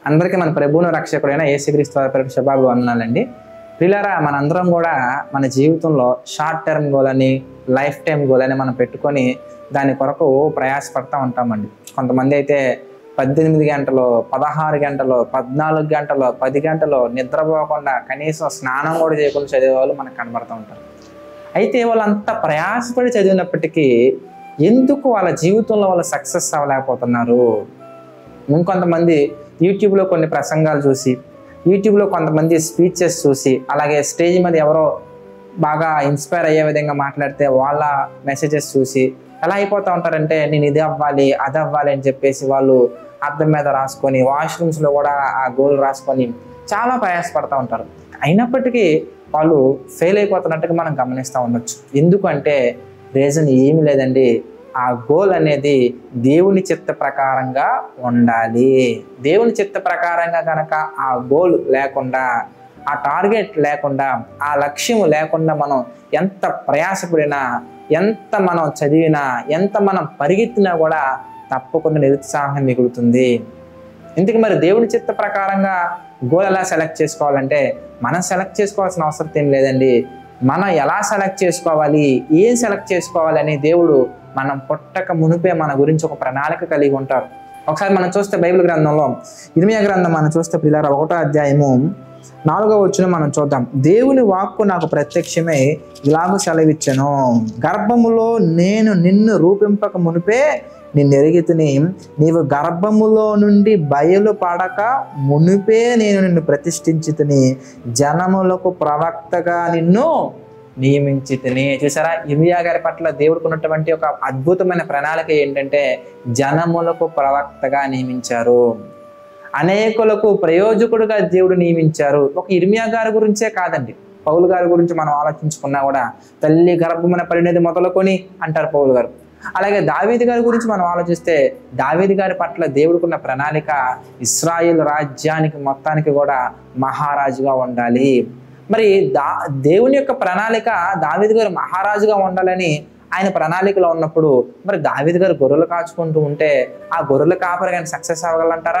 అందరికీ మన ప్రభువును రక్షకుడైన యేసుక్రీస్తు వారి పేరు శుభాభి వందనాలండి పిల్లరా మనందరం కూడా మన జీవితంలో షార్ట్ టర్మ్ గోల్ అని లైఫ్ టైం గోల్ అని మనం పెట్టుకొని దాని కొరకు ప్రయాసపడతా ఉంటామండి కొంతమంది అయితే పద్దెనిమిది గంటలు పదహారు గంటలు పద్నాలుగు గంటలు పది గంటలు నిద్రపోకుండా కనీసం స్నానం కూడా చేయకుండా చదివే వాళ్ళు మనకు కనబడుతూ ఉంటారు అయితే వాళ్ళంతా ప్రయాసపడి చదివినప్పటికీ ఎందుకు వాళ్ళ జీవితంలో వాళ్ళు సక్సెస్ అవ్వలేకపోతున్నారు ఇంకొంతమంది యూట్యూబ్లో కొన్ని ప్రసంగాలు చూసి యూట్యూబ్లో కొంతమంది స్పీచెస్ చూసి అలాగే స్టేజ్ మీద ఎవరో బాగా ఇన్స్పైర్ అయ్యే విధంగా మాట్లాడితే వాళ్ళ మెసేజెస్ చూసి ఎలా అయిపోతూ ఉంటారంటే నేను ఇది అవ్వాలి అది అవ్వాలి అని చెప్పేసి వాళ్ళు అద్దం మీద రాసుకొని వాష్రూమ్స్లో కూడా ఆ గోల్ రాసుకొని చాలా ప్రయాసపడతా ఉంటారు అయినప్పటికీ వాళ్ళు ఫెయిల్ అయిపోతున్నట్టుగా మనం గమనిస్తూ ఉండొచ్చు ఎందుకంటే రీజన్ ఏమి లేదండి ఆ గోల్ అనేది దేవుని చిత్త ప్రకారంగా ఉండాలి దేవుని చిత్త ప్రకారంగా కనుక ఆ గోల్ లేకుండా ఆ టార్గెట్ లేకుండా ఆ లక్ష్యం లేకుండా మనం ఎంత ప్రయాసపడినా ఎంత మనం చదివినా ఎంత మనం పరిగెత్తినా కూడా తప్పకుండా నిరుత్సాహం మిగులుతుంది ఇందుకు మరి దేవుని చిత్త ప్రకారంగా గోల్ ఎలా సెలెక్ట్ చేసుకోవాలంటే మనం సెలెక్ట్ చేసుకోవాల్సిన అవసరం ఏం లేదండి మనం ఎలా సెలెక్ట్ చేసుకోవాలి ఏం సెలెక్ట్ చేసుకోవాలని దేవుడు మనం పుట్టక మునిపే మన గురించి ఒక ప్రణాళిక కలిగి ఉంటారు ఒకసారి మనం చూస్తే బైబిల్ గ్రంథంలో ఇరిమియా గ్రంథం మనం చూస్తే పిల్లల ఒకటో అధ్యాయము నాలుగో వచ్చిన మనం చూద్దాం దేవుని వాక్కు నాకు ప్రత్యక్షమై ఇలాగ సెలవిచ్చను గర్భములో నేను నిన్ను రూపింపక మునిపే నిన్ను ఎరిగితిని నీవు గర్భములో నుండి బయలు పడక మునిపే నేను నిన్ను ప్రతిష్ఠించితిని జనములకు ప్రవక్తగా నిన్ను నియమించి తిని చూసారా ఇమియా గారి పట్ల దేవుడికి ఉన్నటువంటి ఒక అద్భుతమైన ప్రణాళిక ఏంటంటే జనములకు ప్రవక్తగా నియమించారు అనేకులకు ప్రయోజకుడుగా దేవుడు నియమించారు ఒక ఇర్మియా గారి గురించే కాదండి పౌలు గారి గురించి మనం ఆలోచించుకున్నా కూడా తల్లి గర్భమున పడినది మొదలుకొని అంటారు పౌలు గారు అలాగే దావీది గారి గురించి మనం ఆలోచిస్తే దావీది గారి పట్ల దేవుడికున్న ప్రణాళిక ఇస్రాయేల్ రాజ్యానికి మొత్తానికి కూడా మహారాజుగా ఉండాలి మరి దా దేవుని యొక్క ప్రణాళిక దావీది గారు మహారాజుగా ఉండాలని ఆయన ప్రణాళికలో ఉన్నప్పుడు మరి దావీది గారు గొర్రెలు కాచుకుంటూ ఉంటే ఆ గొర్రెల కాపరి కానీ సక్సెస్ అవ్వగలంటారా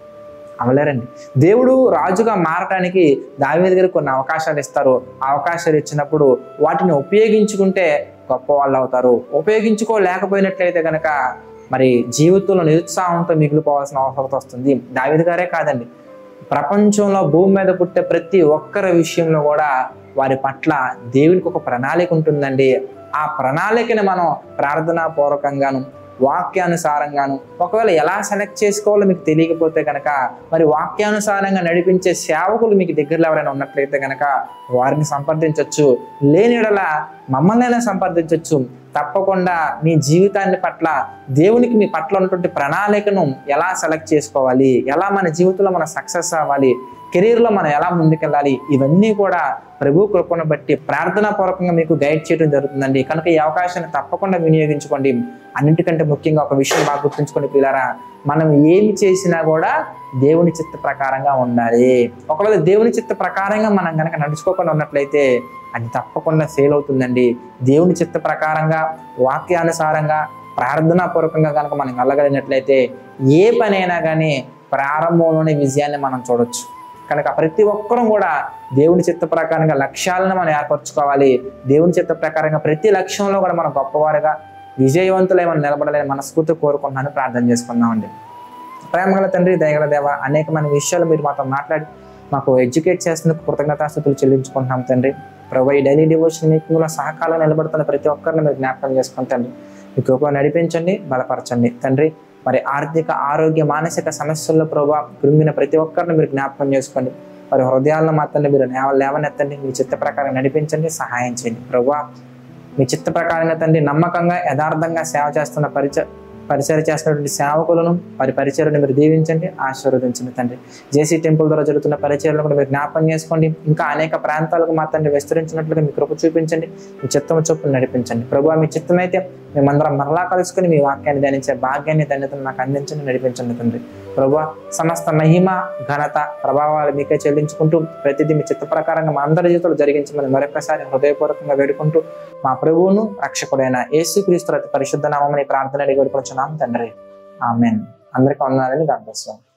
అవలేరండి దేవుడు రాజుగా మారటానికి దావీదు గారికి కొన్ని అవకాశాలు ఇస్తారు ఆ అవకాశాలు ఇచ్చినప్పుడు వాటిని ఉపయోగించుకుంటే గొప్ప వాళ్ళు అవుతారు ఉపయోగించుకోలేకపోయినట్లయితే కనుక మరి జీవితంలో నిరుత్సాహంతో మిగిలిపోవాల్సిన అవసరం వస్తుంది దావీదు గారే కాదండి ప్రపంచంలో భూమి మీద పుట్టే ప్రతి ఒక్కరి విషయంలో కూడా వారి పట్ల దేవునికి ఒక ప్రణాళిక ఉంటుందండి ఆ ప్రణాళికని మనం ప్రార్థనా పూర్వకంగాను వాక్యానుసారంగాను ఒకవేళ ఎలా సెలెక్ట్ చేసుకోవాలో మీకు తెలియకపోతే కనుక మరి వాక్యానుసారంగా నడిపించే సేవకులు మీకు దగ్గరలో ఎవరైనా ఉన్నట్లయితే కనుక వారిని సంప్రదించవచ్చు లేనిడల మమ్మల్ని సంప్రదించవచ్చు తప్పకుండా మీ జీవితాన్ని పట్ల దేవునికి మీ పట్ల ఉన్నటువంటి ప్రణాళికను ఎలా సెలెక్ట్ చేసుకోవాలి ఎలా మన జీవితంలో మనం సక్సెస్ అవ్వాలి కెరీర్లో మనం ఎలా ముందుకెళ్ళాలి ఇవన్నీ కూడా ప్రభు కృపను బట్టి ప్రార్థనా పూర్వకంగా మీకు గైడ్ చేయడం జరుగుతుందండి కనుక ఈ అవకాశాన్ని తప్పకుండా వినియోగించుకోండి అన్నిటికంటే ముఖ్యంగా ఒక విషయం బాగా గుర్తుంచుకోండి పిల్లరా మనం ఏమి చేసినా కూడా దేవుని చిత్త ప్రకారంగా ఉండాలి ఒకవేళ దేవుని చిత్త ప్రకారంగా మనం కనుక నడుచుకోకుండా ఉన్నట్లయితే అది తప్పకుండా ఫెయిల్ అవుతుందండి దేవుని చిత్త ప్రకారంగా వాక్యానుసారంగా ప్రార్థనా పూర్వకంగా కనుక మనం వెళ్ళగలిగినట్లయితే ఏ పనైనా కానీ ప్రారంభంలోనే విజయాన్ని మనం చూడొచ్చు కనుక ప్రతి ఒక్కరూ కూడా దేవుని చిత్త ప్రకారంగా లక్ష్యాలను మనం ఏర్పరచుకోవాలి దేవుని చిత్త ప్రకారంగా ప్రతి లక్ష్యంలో కూడా మనం గొప్పవారుగా విజయవంతులై మనం నిలబడాలని మనస్ఫూర్తి కోరుకుంటున్నాను ప్రార్థన చేసుకుందామండి ప్రేమగల తండ్రి దయగల దేవ అనేకమైన విషయాలు మీరు మాతో మాట్లాడి మాకు ఎడ్యుకేట్ చేసినందుకు కృతజ్ఞతాస్థుతులు చెల్లించుకుంటున్నాం తండ్రి ప్రభు ఈ డైలీ డివోషన్ మీటింగ్లో సహకాలం నిలబడుతున్న ప్రతి ఒక్కరిని మీరు జ్ఞాపకం చేసుకుని తండ్రి మీ కృపలో నడిపించండి బలపరచండి తండ్రి మరి ఆర్థిక ఆరోగ్య మానసిక సమస్యల్లో ప్రభావ కృంగిన ప్రతి ఒక్కరిని మీరు జ్ఞాపకం చేసుకోండి మరి హృదయాలను మాత్రం మీరు లేవ లేవనెత్తండి మీ చిత్త ప్రకారం నడిపించండి సహాయం చేయండి ప్రభా మీ చిత్త ప్రకారంగా తండ్రి నమ్మకంగా యథార్థంగా సేవ చేస్తున్న పరిచ పరిచయం చేస్తున్నటువంటి సేవకులను వారి పరిచయలను మీరు దీవించండి ఆశీర్వదించండి తండ్రి జేసీ టెంపుల్ ద్వారా జరుగుతున్న పరిచయలను కూడా మీరు జ్ఞాపకం చేసుకోండి ఇంకా అనేక ప్రాంతాలకు మా తండ్రి విస్తరించినట్లుగా మీ కృప చూపించండి మీ చిత్తము చొప్పులు నడిపించండి ప్రభు మీ చిత్తమైతే మేమందరం మరలా కలుసుకుని మీ వాక్యాన్ని ధ్యానించే భాగ్యాన్ని ధన్యతను నాకు అందించండి నడిపించండి తండ్రి ప్రభు సమస్త మహిమ ఘనత ప్రభావాలు మీకే చెల్లించుకుంటూ ప్రతిదీ మీ చిత్త ప్రకారంగా మా అందరి జీవితంలో జరిగించమని మరొకసారి హృదయపూర్వకంగా వేడుకుంటూ మా ప్రభువును రక్షకుడైన యేసుక్రీస్తు అతి పరిశుద్ధ నామని ప్రార్థన అడిగి వేడుకొచ్చున్నాం తండ్రి ఆమెన్ అందరికీ వందనాలని గాడ్ బ్లెస్ యు.